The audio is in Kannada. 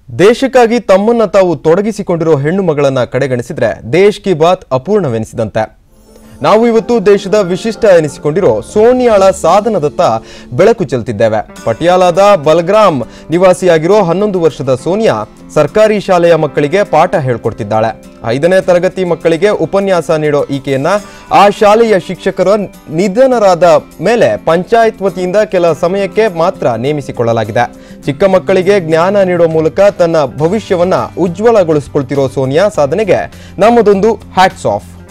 ದೇಶಕ್ಕಾಗಿ ತಮ್ಮನ್ನ ತಾವು ತೊಡಗಿಸಿಕೊಂಡಿರೋ ಹೆಣ್ಣು ಮಗಳನ್ನ ಕಡೆಗಣಿಸಿದ್ರೆ ದೇಶ್ ಕಿ ಬಾತ್ ಅಪೂರ್ಣವೆನಿಸಿದಂತೆ ನಾವು ಇವತ್ತು ದೇಶದ ವಿಶಿಷ್ಟ ಎನಿಸಿಕೊಂಡಿರೋ ಸೋನಿಯಾಳ ಸಾಧನದತ್ತ ಬೆಳಕು ಚೆಲ್ತಿದ್ದೇವೆ ಪಟಿಯಾಲಾದ ಬಲ್ಗ್ರಾಮ್ ನಿವಾಸಿಯಾಗಿರೋ ಹನ್ನೊಂದು ವರ್ಷದ ಸೋನಿಯಾ ಸರ್ಕಾರಿ ಶಾಲೆಯ ಮಕ್ಕಳಿಗೆ ಪಾಠ ಹೇಳ್ಕೊಡ್ತಿದ್ದಾಳೆ ಐದನೇ ತರಗತಿ ಮಕ್ಕಳಿಗೆ ಉಪನ್ಯಾಸ ನೀಡೋ ಈಕೆಯನ್ನ ಆ ಶಾಲೆಯ ಶಿಕ್ಷಕರ ನಿಧನರಾದ ಮೇಲೆ ಪಂಚಾಯತ್ ವತಿಯಿಂದ ಕೆಲ ಸಮಯಕ್ಕೆ ಮಾತ್ರ ನೇಮಿಸಿಕೊಳ್ಳಲಾಗಿದೆ ಚಿಕ್ಕ ಮಕ್ಕಳಿಗೆ ಜ್ಞಾನ ನೀಡೋ ಮೂಲಕ ತನ್ನ ಭವಿಷ್ಯವನ್ನ ಉಜ್ವಲಗೊಳಿಸಿಕೊಳ್ತಿರೋ ಸೋನಿಯಾ ಸಾಧನೆಗೆ ನಮ್ಮದೊಂದು ಹ್ಯಾಟ್ಸ್ ಆಫ್